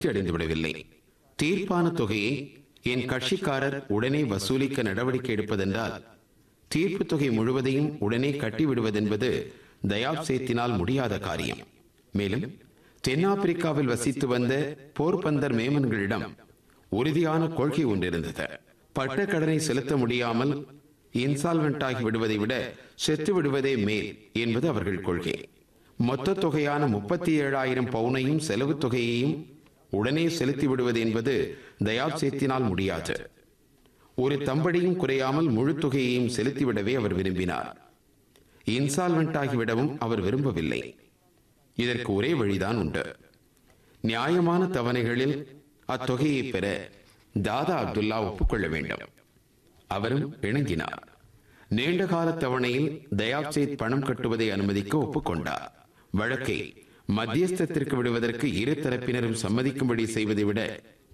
அடைந்து விடவில்லை தீர்ப்பான தொகையை என் கட்சிக்காரர் உடனே வசூலிக்க நடவடிக்கை எடுப்பதென்றால் தீர்ப்பு தொகை முழுவதையும் உடனே கட்டிவிடுவதென்பது தயாப் சேத்தினால் முடியாத காரியம் மேலும் தென்னாப்பிரிக்காவில் வசித்து வந்த போர்பந்தர் மேமன்களிடம் உறுதியான கொள்கை ஒன்றிருந்தது பட்ட கடனை செலுத்த முடியாமல் இன்சால்வெண்ட் ஆகி விடுவதை விட செத்து விடுவதே மேல் என்பது அவர்கள் கொள்கை மொத்த தொகையான முப்பத்தி ஏழாயிரம் பவுனையும் செலவு தொகையையும் உடனே செலுத்தி விடுவது என்பது தயாப் சேத்தினால் முடியாது ஒரு தம்படியும் குறையாமல் முழு தொகையையும் செலுத்திவிடவே அவர் விரும்பினார் இன்சால்வெண்ட் ஆகிவிடவும் அவர் விரும்பவில்லை இதற்கு ஒரே வழிதான் உண்டு நியாயமான தவணைகளில் அத்தொகையை பெற தாதா அப்துல்லா ஒப்புக்கொள்ள வேண்டும் அவரும் இணங்கினார் நீண்ட கால தவணையில் தயாப் சேத் பணம் கட்டுவதை அனுமதிக்க ஒப்புக்கொண்டார் வழக்கை மத்தியஸ்தத்திற்கு விடுவதற்கு இரு தரப்பினரும் சம்மதிக்கும்படி செய்வதை விட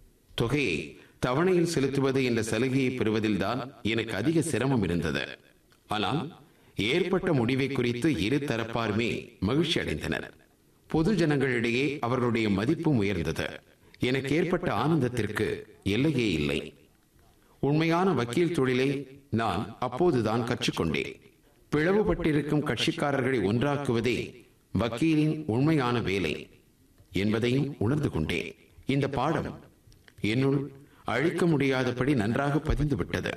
தொகையை தவணையில் செலுத்துவது என்ற சலுகையை பெறுவதில்தான் எனக்கு அதிக சிரமம் இருந்தது ஆனால் ஏற்பட்ட முடிவை குறித்து இரு தரப்பாருமே மகிழ்ச்சி அடைந்தனர் பொது ஜனங்களிடையே அவர்களுடைய மதிப்பும் உயர்ந்தது எனக்கு ஏற்பட்ட ஆனந்தத்திற்கு எல்லையே இல்லை உண்மையான வக்கீல் தொழிலை நான் அப்போதுதான் கற்றுக்கொண்டேன் பிளவுபட்டிருக்கும் கட்சிக்காரர்களை ஒன்றாக்குவதே வக்கீலின் உண்மையான வேலை என்பதையும் உணர்ந்து கொண்டேன் இந்த பாடம் என்னுள் அழிக்க முடியாதபடி நன்றாக பதிந்து விட்டது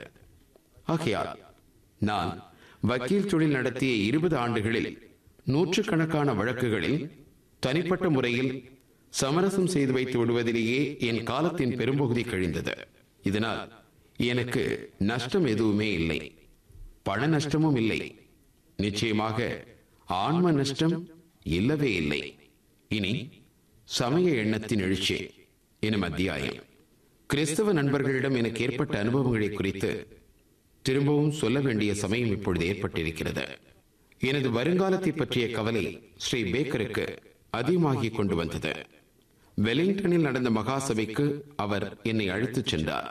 ஆகையால் நான் வக்கீல் தொழில் நடத்திய இருபது ஆண்டுகளில் நூற்றுக்கணக்கான வழக்குகளில் தனிப்பட்ட முறையில் சமரசம் செய்து வைத்து விடுவதிலேயே என் காலத்தின் பெரும்பகுதி கழிந்தது இதனால் எனக்கு நஷ்டம் எதுவுமே இல்லை பண நஷ்டமும் இல்லை நிச்சயமாக ஆன்ம நஷ்டம் இல்லவே இல்லை இனி சமய எண்ணத்தின் எழுச்சி எனும் அத்தியாயம் கிறிஸ்தவ நண்பர்களிடம் எனக்கு ஏற்பட்ட அனுபவங்களை குறித்து திரும்பவும் சொல்ல வேண்டிய சமயம் இப்பொழுது ஏற்பட்டிருக்கிறது எனது வருங்காலத்தை பற்றிய கவலை ஸ்ரீ பேக்கருக்கு அதிகமாகிக் கொண்டு வந்தது வெலிங்டனில் நடந்த மகாசபைக்கு அவர் என்னை அழைத்துச் சென்றார்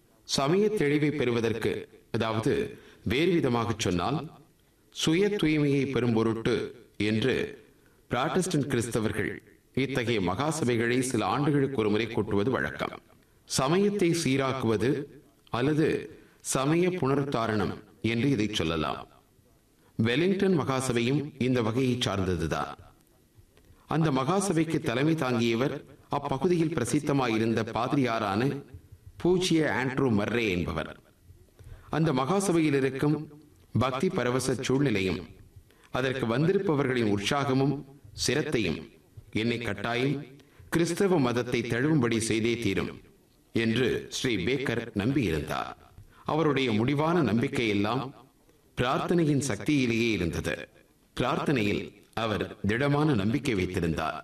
சமய தெளிவை பெறுவதற்கு அதாவது வேறு விதமாக சொன்னால் சுய தூய்மையை பெறும் பொருட்டு என்று பிராட்டஸ்டன்ட் கிறிஸ்தவர்கள் இத்தகைய மகாசபைகளை சில ஆண்டுகளுக்கு ஒருமுறை கூட்டுவது வழக்கம் சமயத்தை சீராக்குவது அல்லது சமய புனருத்தாரணம் என்று இதை சொல்லலாம் வெலிங்டன் மகாசபையும் இந்த வகையை சார்ந்ததுதான் அந்த மகாசபைக்கு தலைமை தாங்கியவர் அப்பகுதியில் பிரசித்தமாயிருந்த பாதிரியாரான பூஜ்ய ஆண்ட்ரூ மர்ரே என்பவர் அந்த மகாசபையில் இருக்கும் பக்தி பரவச சூழ்நிலையும் அதற்கு வந்திருப்பவர்களின் உற்சாகமும் சிரத்தையும் என்னை கட்டாயம் கிறிஸ்தவ மதத்தை தழுவும்படி செய்தே தீரும் என்று ஸ்ரீ பேக்கர் நம்பியிருந்தார் அவருடைய முடிவான நம்பிக்கை எல்லாம் பிரார்த்தனையின் சக்தியிலேயே இருந்தது பிரார்த்தனையில் அவர் திடமான நம்பிக்கை வைத்திருந்தார்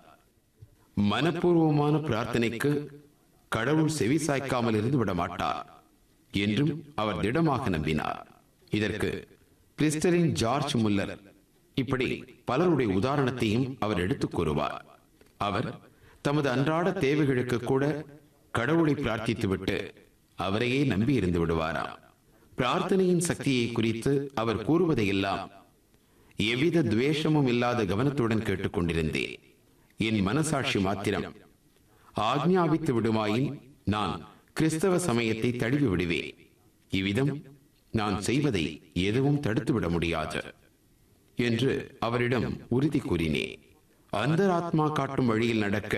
மனப்பூர்வமான பிரார்த்தனைக்கு கடவுள் செவி சாய்க்காமல் இருந்து விட மாட்டார் என்றும் அவர் திடமாக நம்பினார் இதற்கு பிரிஸ்டரின் ஜார்ஜ் முல்லர் இப்படி பலருடைய உதாரணத்தையும் அவர் எடுத்துக் கூறுவார் அவர் தமது அன்றாட தேவைகளுக்கு கூட கடவுளை பிரார்த்தித்துவிட்டு அவரையே நம்பி இருந்து விடுவாராம் பிரார்த்தனையின் சக்தியை குறித்து அவர் கூறுவதையெல்லாம் எவ்வித துவேஷமும் இல்லாத கவனத்துடன் கேட்டுக்கொண்டிருந்தேன் என் மனசாட்சி மாத்திரம் ஆக்ஞாபித்து விடுமாயின் நான் கிறிஸ்தவ சமயத்தை தழுவி விடுவேன் இவ்விதம் நான் செய்வதை எதுவும் தடுத்துவிட முடியாது என்று அவரிடம் உறுதி கூறினேன் அந்தராத்மா காட்டும் வழியில் நடக்க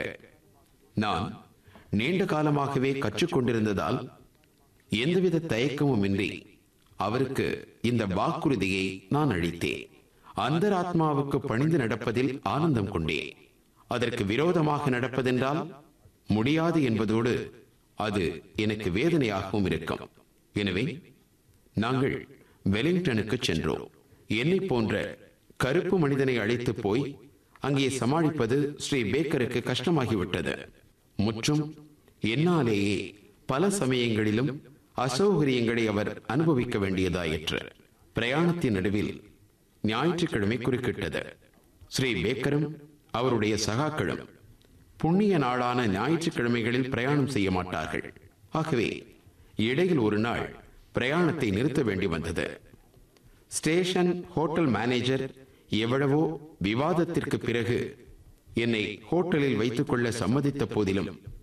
நான் நீண்ட காலமாகவே கற்றுக்கொண்டிருந்ததால் எந்தவித தயக்கமும் இன்றி அவருக்கு இந்த வாக்குறுதியை நான் அளித்தேன் அந்தராத்மாவுக்கு பணிந்து நடப்பதில் ஆனந்தம் கொண்டேன் அதற்கு விரோதமாக நடப்பதென்றால் முடியாது என்பதோடு அது எனக்கு வேதனையாகவும் இருக்கும் எனவே நாங்கள் வெலிங்டனுக்கு சென்றோம் என்னை போன்ற கருப்பு மனிதனை அழைத்து போய் அங்கே சமாளிப்பது ஸ்ரீ பேக்கருக்கு கஷ்டமாகிவிட்டது முற்றும் என்னாலேயே பல சமயங்களிலும் அசௌகரியங்களை அவர் அனுபவிக்க வேண்டியதாயிற்று பிரயாணத்தின் நடுவில் ஞாயிற்றுக்கிழமை குறுக்கிட்டது ஸ்ரீ பேக்கரும் அவருடைய சகாக்களும் புண்ணிய நாளான ஞாயிற்றுக்கிழமைகளில் பிரயாணம் செய்ய மாட்டார்கள் ஆகவே இடையில் ஒரு நாள் பிரயாணத்தை நிறுத்த வேண்டி வந்தது ஸ்டேஷன் ஹோட்டல் மேனேஜர் எவ்வளவோ விவாதத்திற்கு பிறகு என்னை ஹோட்டலில் வைத்துக் கொள்ள சம்மதித்த போதிலும்